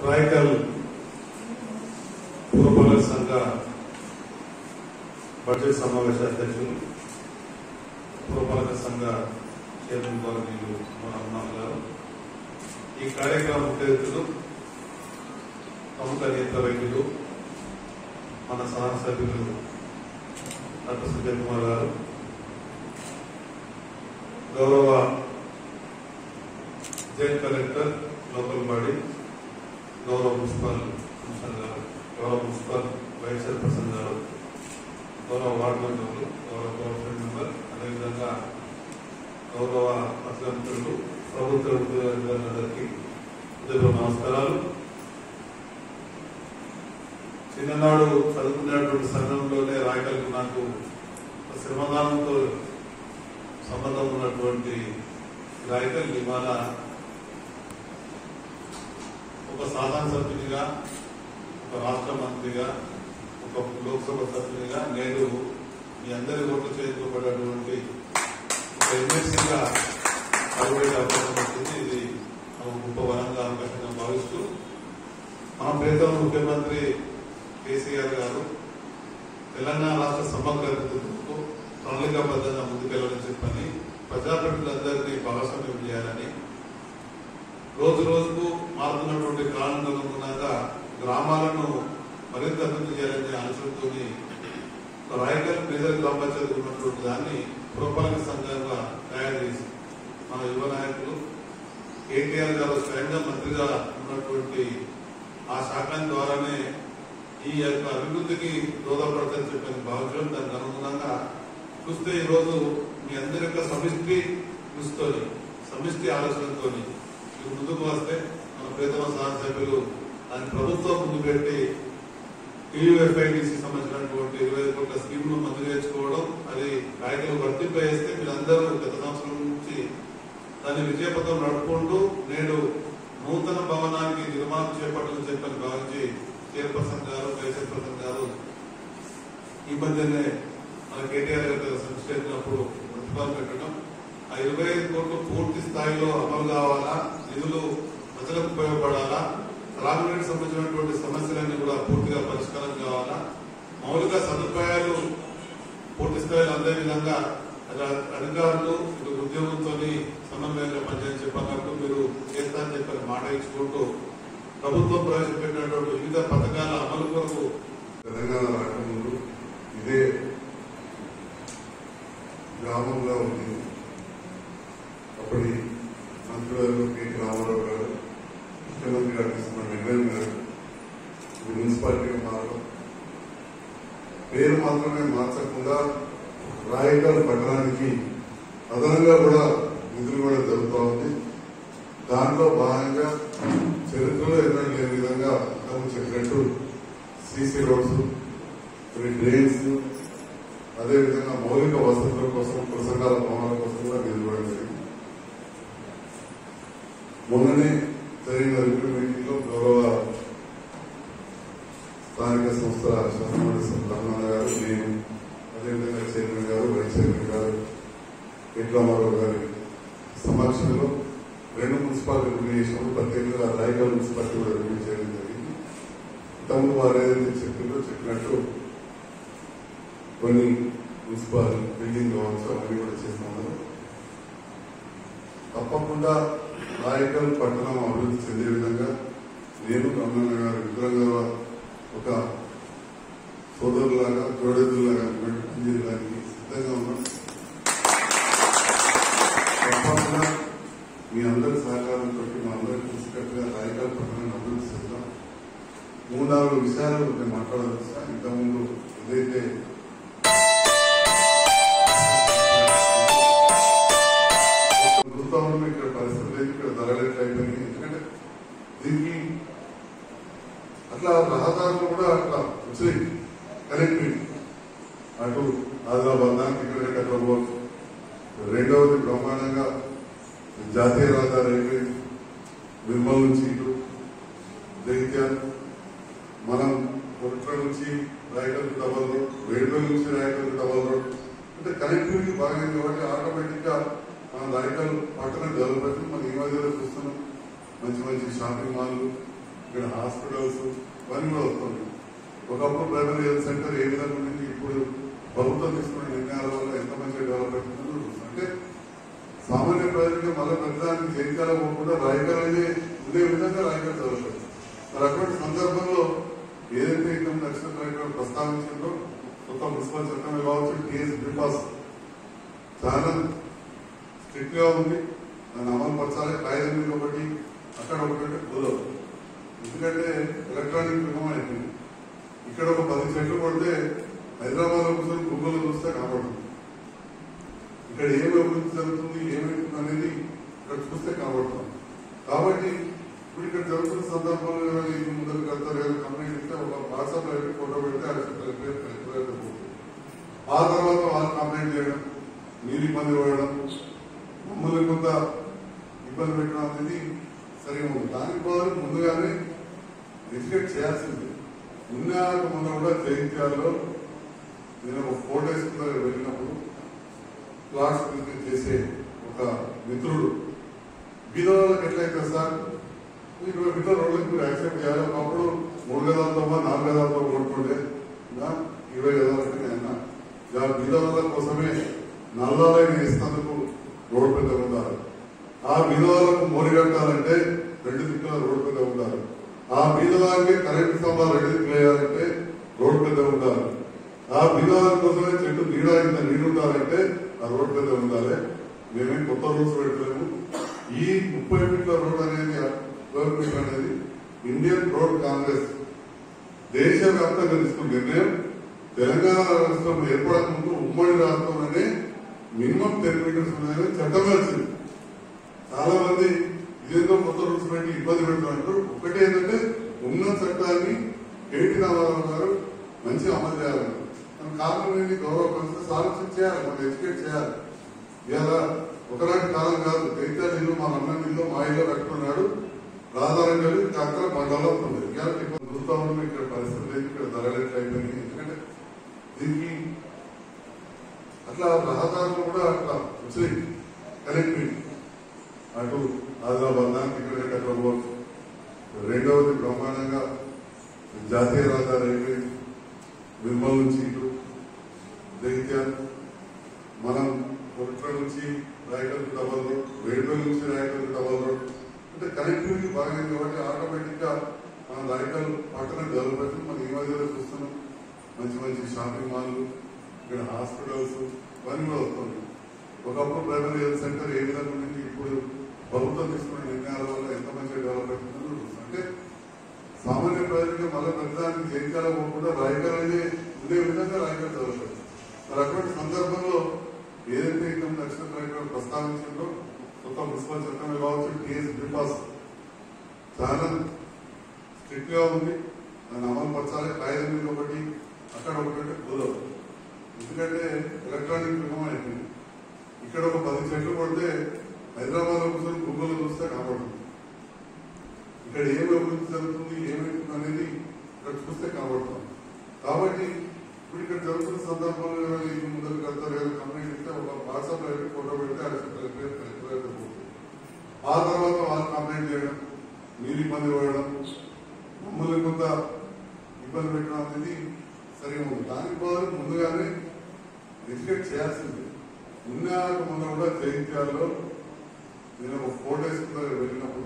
రాయకల్ పురపాలక సంఘ బడ్జెట్ సమావేశ అధ్యక్షులు పురపాలక సంఘ చైర్మన్ గౌరవనీయులు మన అమ్మ గారు ఈ కార్యక్రమం ముఖ్య అతిథులు ప్రముఖ నేత వైద్యులు మన సహన సభ్యులు డాక్టర్ సుజయ్ కుమార్ గారు గౌరవ జాయింట్ కలెక్టర్ లోకల్ బాడీ గౌరవ మున్సిపల్ కమిషనర్ గారు గౌరవ మున్సిపల్ వైస్ చైర్పర్సన్ గారు గౌరవ వార్డు మెంబర్లు గౌరవ గవర్నమెంట్ మెంబర్ అదేవిధంగా గౌరవ అధికారులు ప్రభుత్వ ఉద్యోగులందరికీ ఉదయపూర్వ నమస్కారాలు చిన్ననాడు చదువుకునేటువంటి సంఘంలోనే రాయగలిగి నాకు శ్రమదానంతో సంబంధం ఉన్నటువంటి రాయగల్ ఇవాళ ఒక సాధారణ సభ్యునిగా ఒక రాష్ట్ర మంత్రిగా ఒక లోక్సభ సభ్యునిగా నేడు మీ అందరి ఓట్లు చేయించబడినటువంటి ఒక ఎమ్మెల్సీగా అరవై అవకాశం వచ్చింది ఇది ఒక గొప్ప వరంగా అవకాశంగా భావిస్తూ మన ప్రియతమ ముఖ్యమంత్రి కేసీఆర్ గారు తెలంగాణ రాష్ట్ర సమగ్రతకు ప్రణాళికాబద్ధంగా ముందుకెళ్లాలని చెప్పని ప్రజాప్రతినిధులందరినీ భాగస్వామ్యం చేయాలని రోజు రోజుకు మారుతున్నటువంటి కాలం అనుగుణంగా గ్రామాలను మరింత అభివృద్ధి చేయాలనే ఆలోచనతో రాయకల్ పేదల గ్రామ పంచాయతీ ఉన్నటువంటి దాన్ని పురపాలక సంఘంగా తయారు చేసి మన యువ నాయకులు కేటీఆర్ గారు స్వయంగా మంత్రిగా ఉన్నటువంటి ఆ శాఖ ద్వారానే ఈ యొక్క అభివృద్ధికి దోహదపడతారని చెప్పని భావించడం దానికి అనుగుణంగా చూస్తే ఈ రోజు మీ అందరి యొక్క సమిష్టి కృషితోని సమిష్టి ఆలోచనతో ముందుకు వస్తే మన ప్రియతమ సహా సభ్యులు దాని ప్రభుత్వం ముందు పెట్టి టీయూఎఫ్ఐడిసి సంబంధించినటువంటి ఇరవై ఐదు కోట్ల స్కీమ్ ను మంజూరు చేసుకోవడం అది రాయకులు వర్తింపజేస్తే మీరందరూ గత సంవత్సరం నుంచి దాన్ని విజయపథం నడుపుకుంటూ నేడు నూతన భవనానికి నిర్మాణం చేపట్టాలని చెప్పని భావించి చైర్పర్సన్ గారు వైస్ చైర్పర్సన్ గారు ఈ మధ్యనే మన కేటీఆర్ గారు సమిష్టి చేసినప్పుడు ప్రతిపాదన పెట్టడం ఆ ఇరవై ఐదు కోట్లు పూర్తి స్థాయిలో అమలు కావాలా నిధులు ప్రజలకు ఉపయోగపడాలా త్రాగునీటికి సంబంధించినటువంటి సమస్యలన్నీ కూడా పూర్తిగా పరిష్కారం కావాలా మౌలిక సదుపాయాలు పూర్తి స్థాయిలో అందే విధంగా అది అధికారులు ఇటు ఉద్యోగంతో సమన్వయంగా పనిచేయని చెప్పినట్టు మీరు చేస్తారని చెప్పని మాట ఇచ్చుకుంటూ ప్రభుత్వం ప్రవేశపెట్టినటువంటి వివిధ పథకాల అమలు కొరకు తెలంగాణ రాకముందు ఇదే గ్రామంలో ఉంది అప్పటి మంత్రులు కేటీ రామారావు గారు ముఖ్యమంత్రి గారు తీసుకున్న నిర్ణయం గారు ఇది మున్సిపాలిటీగా మారడం పేరు మాత్రమే మార్చకుండా రాయగల్ పట్టణానికి అదనంగా కూడా నిధులు కూడా జరుగుతూ ఉంది దాంట్లో భాగంగా చరిత్రలో ఎన్నడూ లేని విధంగా ఇంతకు చెప్పినట్టు సీసీ రోడ్స్ కొన్ని డ్రైన్స్ అదేవిధంగా మౌలిక వసతుల కోసం పురసంఘాల భవనాల కోసం కూడా నిధులు ఇవ్వడం జరిగింది మొన్ననే జరిగిన రివ్యూ మీటింగ్ లో గౌరవ స్థానిక సంస్థల శాసనమండలి సభ్యులు గారు నేను అదేవిధంగా చైర్మన్ గారు వైస్ చైర్మన్ గారు విక్రమారావు గారి సమక్షంలో రెండు మున్సిపాలిటీ రివ్యూ చేసినప్పుడు ప్రత్యేకంగా రాయగల్ మున్సిపాలిటీ కూడా రివ్యూ చేయడం జరిగింది ఇంతకుముందు వారు ఏదైతే చెప్పిందో చెప్పినట్టు కొన్ని మున్సిపల్ బిల్డింగ్ కావచ్చు అవన్నీ కూడా చేస్తున్నారు తప్పకుండా రాయకల్ పట్టణం అభివృద్ధి చెందే విధంగా నేను కమలన్న గారు విగ్రహంగా ఒక సోదరులాగా జోడెద్దులాగా పనిచేయడానికి సిద్ధంగా ఉన్నాం తప్పకుండా మీ అందరి సహకారంతో మా అందరి కలిసికట్టుగా రాయకల్ పట్టణాన్ని అభివృద్ధి చేద్దాం మూడు నాలుగు విషయాలు నేను మాట్లాడాలి సార్ ఇంతకుముందు ఏదైతే గురుతాంలో ఇక్కడ పరిస్థితి లేదు ఇక్కడ ధరలు ఎట్లా అయిపోయినాయి ఎందుకంటే దీనికి అట్లా రహదారులు కూడా అట్లా వచ్చాయి కనెక్టివిటీ అటు ఆదిలాబాద్ దానికి ఇక్కడ అట్లా పోవచ్చు రెండవది బ్రహ్మాండంగా జాతీయ రహదారి అయిపోయింది నిర్మల్ నుంచి ఇటు జగిత్యాల మనం కొట్ల నుంచి రాయకల్ డబల్ రోడ్ రైల్వే నుంచి రాయకల్ డబల్ రోడ్ అంటే కనెక్టివిటీ బాగా కాబట్టి ఆటోమేటిక్ గా మన రాయకల్ పట్టణం డెవలప్ అవుతుంది మనం ఈ మధ్యలో చూస్తున్నాం మంచి మంచి షాపింగ్ మాల్లు ఇక్కడ హాస్పిటల్స్ ఇవన్నీ కూడా వస్తుంది ఒకప్పుడు ప్రైమరీ హెల్త్ సెంటర్ ఏ విధంగా ఉంది ఇప్పుడు ప్రభుత్వం తీసుకున్న నిర్ణయాల వల్ల ఎంత మంచిగా డెవలప్ అవుతుందో చూస్తాం. అంటే సామాన్య ప్రజలకు మళ్ళీ ప్రతిదానికి జైత్యాల పోకుండా రాయకరాజే ఉండే విధంగా రాయకర చదువుతారు మరి అటువంటి సందర్భంలో ఏదైతే ఇన్కమ్ నక్షత్ర రైతులు ప్రస్తావించిందో కొత్త మున్సిపల్ చట్టమే కావచ్చు టీఎస్ బిపాస్ చాలా స్ట్రిక్ట్ గా ఉంది దాన్ని అమలు పరచాలి కాగితం మీద ఒకటి అక్కడ ఒకటి అంటే కుదరదు ఎందుకంటే ఎలక్ట్రానిక్ యుగం అయిపోయింది ఇక్కడ ఒక పది చెట్లు పడితే హైదరాబాద్ లో కూర్చొని గుంపులు చూస్తే కనబడుతుంది ఇక్కడ ఏమి అభివృద్ధి జరుగుతుంది ఏమైతుంది అనేది ఇక్కడ చూస్తే కనబడుతుంది కాబట్టి ఇప్పుడు ఇక్కడ జరుగుతున్న సందర్భంలో ఏమైనా ఇది ముందరికి వెళ్తారు ఏదైనా కంప్లైంట్ ఇస్తే ఒక వాట్సాప్ లో పెట్టి ఫోటో పెడితే ఆ కలెక్టర్ కలెక్టర్ అయితే పోతుంది. ఆ తర్వాత వాళ్ళు కంప్లైంట్ చేయడం మీరు ఇబ్బంది పడడం మమ్మల్ని కొంత ఇబ్బంది పెట్టడం అనేది సరిగా ఉంది దానికి బదులు ముందుగానే ఎడ్యుకేట్ చేయాల్సింది ఉన్నాక మొన్న కూడా జైత్యాల్లో నేను ఒక ఫోటో వేసుకున్న వెళ్ళినప్పుడు క్లాస్ బిజినెస్ చేసే ఒక మిత్రుడు బీదవాళ్ళకి ఎట్లయితే సార్ ఇరవై మీటర్ రోడ్లకి మీరు యాక్సెప్ట్ చేయాలి ఒకప్పుడు మూడు గదాలతో నాలుగు గదాలతో కొట్టుకుంటే ఇంకా ఇరవై గదాలంటే నేను అన్నా ఇలా బీదవాళ్ళ కోసమే నల్లాలైన ఇస్తందుకు రోడ్డు పెద్ద ఉండాలి ఆ బీదవాళ్ళకు మోరి కట్టాలంటే రెండు దిక్కుల రోడ్డు పెద్ద ఉండాలి ఆ బీదవాళ్ళకి కరెంటు స్తంభాలు రెండు దిక్కులు వేయాలంటే రోడ్డు పెద్ద ఉండాలి ఆ బీదవాళ్ళ కోసమే చెట్టు నీడ ఇంత నీడు ఉండాలంటే ఆ రోడ్డు పెద్ద ఉండాలి మేమేం కొత్త రూల్స్ పెట్టలేము ఈ ముప్పై ఫీట్ల రోడ్ అనేది ట్వెల్వ్ ఫీట్ అనేది ఇండియన్ రోడ్ కాంగ్రెస్ దేశవ్యాప్తంగా తీసుకున్న నిర్ణయం తెలంగాణ రాష్ట్రం ఏర్పడక ముందు ఉమ్మడి రాష్ట్రంలోనే మినిమం టెన్ మీటర్స్ ఉన్నాయని చట్టం వచ్చింది చాలా మంది ఇదేదో కొత్త రూల్స్ పెట్టి ఇబ్బంది పెడుతున్నారు ఒకటి ఏంటంటే ఉన్న చట్టాన్ని కేటీ రామారావు గారు మంచిగా అమలు చేయాలని మన కారణం ఏంటి గౌరవ పరిస్థితి సారథ్యం చేయాలి మనం ఎడ్యుకేట్ చేయాలి ఇలా ఒకనాటి కాలం కాదు చైత్యాల ఇల్లు మా అన్న ఇల్లు మా ఇల్లు కట్టుకున్నాడు రాధారంగా అక్కడ డెవలప్ ఉంది ఇవాళ ఇప్పుడు చూస్తా ఉన్నాం ఇక్కడ పరిస్థితి లేదు ఇక్కడ ధరలు ఎట్లా అయిపోయినాయి ఎందుకంటే దీనికి అట్లా రహదారులు కూడా అట్లా వచ్చాయి కనెక్టివిటీ అటు ఆదిలాబాద్ దానికి ఇక్కడ అక్కడ పోవచ్చు రెండవది బ్రహ్మాండంగా జాతీయ రహదారి అయిపోయింది నిర్మల్ నుంచి ఇటు జగిత్యాల మనం కొట్ల నుంచి రాయకల్ డబల్ రోడ్ వేడుకల నుంచి రాయకల్ డబల్ రోడ్ అంటే కనెక్టివిటీ బాగుంది కాబట్టి ఆటోమేటిక్ గా మన రాయకల్ పట్టణం డెవలప్ అవుతుంది మనం ఈ మధ్యలో చూస్తున్నాం మంచి మంచి షాపింగ్ మాల్లు ఇక్కడ హాస్పిటల్స్ ఇవన్నీ కూడా వస్తుంది ఒకప్పుడు ప్రైమరీ హెల్త్ సెంటర్ ఏ విధంగా ఉంది ఇప్పుడు ప్రభుత్వం తీసుకున్న నిర్ణయాల వల్ల ఎంత మంచిగా డెవలప్ అవుతుందో చూస్తాం. అంటే సామాన్య ప్రజలకు మళ్ళీ ప్రతిదానికి జైత్యాల పోకుండా రాయకరాజే ఉండే విధంగా రాయకర చదువుతారు మరి అటువంటి సందర్భంలో ఏదైతే ఇన్కమ్ నక్షత్ర రైతులు ప్రస్తావించిందో కొత్త మున్సిపల్ చట్టమే కావచ్చు టీఎస్ బిపాస్ చాలా స్ట్రిక్ట్ గా ఉంది దాన్ని అమలు పరచాలి కాగితం మీద ఒకటి అక్కడ ఒకటి అంటే కుదరదు ఎందుకంటే ఎలక్ట్రానిక్ యుగం అయిపోయింది ఇక్కడ ఒక పది చెట్లు పడితే హైదరాబాద్ లో కూర్చొని గుంపులు చూస్తే కనబడుతుంది ఇక్కడ ఏమి అభివృద్ధి జరుగుతుంది ఏమైతుంది అనేది ఇక్కడ చూస్తే కనబడుతుంది కాబట్టి ఇప్పుడు ఇక్కడ జరుగుతున్న సందర్భంలో ఏమైనా ఇది ముందరికి వెళ్తారు ఏదైనా కంప్లైంట్ ఇస్తే ఒక వాట్సాప్ లో పెట్టి ఫోటో పెడితే ఆ కలెక్టర్ కలెక్టర్ అయితే పోతుంది. ఆ తర్వాత వాళ్ళు కంప్లైంట్ చేయడం మీరు ఇబ్బంది పడడం మమ్మల్ని కొంత ఇబ్బంది పెట్టడం అనేది సరిగా ఉంది దానికి బదులు ముందుగానే ఎడ్యుకేట్ చేయాల్సింది ఉన్నాక మొన్న కూడా జైత్యాల్లో నేను ఒక ఫోటో వేసుకున్న వెళ్ళినప్పుడు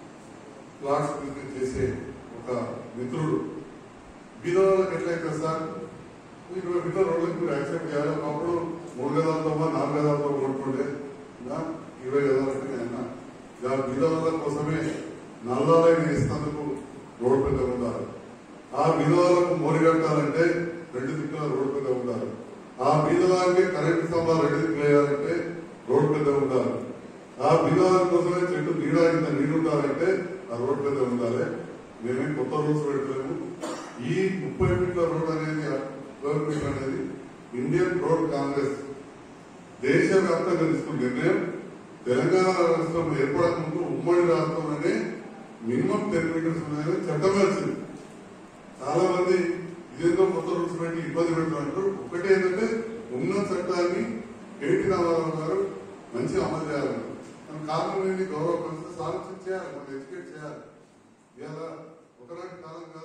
క్లాస్ బిజినెస్ చేసే ఒక మిత్రుడు బీదవాళ్ళకి ఎట్లయితే సార్ ఇరవై మీటర్ రోడ్లకి మీరు యాక్సెప్ట్ చేయాలి ఒకప్పుడు మూడు గదాలతో నాలుగు గదాలతో కొట్టుకుంటే ఇంకా ఇరవై గదాలంటే నేను అన్నా ఇలా బీదవాళ్ళ కోసమే నల్లాలైన ఇస్తందుకు రోడ్డు పెద్ద ఉండాలి ఆ బీదవాళ్ళకు మోరి కట్టాలంటే రెండు దిక్కుల రోడ్డు పెద్ద ఉండాలి ఆ బీదవాళ్ళకి కరెంటు స్తంభాలు రెండు దిక్కులు వేయాలంటే రోడ్డు పెద్ద ఉండాలి ఆ బీదవాళ్ళ కోసమే చెట్టు నీడ ఇంత నీడు ఉండాలంటే ఆ రోడ్డు పెద్ద ఉండాలి మేమేం కొత్త రూల్స్ పెట్టలేము ఈ ముప్పై ఫీట్ల రోడ్ అనేది ట్వెల్వ్ ఫీట్ అనేది ఇండియన్ రోడ్ కాంగ్రెస్ దేశవ్యాప్తంగా తీసుకున్న నిర్ణయం తెలంగాణ రాష్ట్రం ఏర్పడక ముందు ఉమ్మడి రాష్ట్రంలోనే మినిమం టెన్ మీటర్స్ ఉన్నాయని చట్టం వచ్చింది చాలా మంది ఇదేదో కొత్త రూల్స్ పెట్టి ఇబ్బంది పెడుతున్నారు ఒకటి ఏంటంటే ఉన్న చట్టాన్ని కేటీ రామారావు గారు మంచిగా అమలు చేయాలని మన కారణం ఏంటి గౌరవ పరిస్థితి సారథ్యం చేయాలి మనం ఎడ్యుకేట్ చేయాలి ఇలా ఒకనాటి కాలం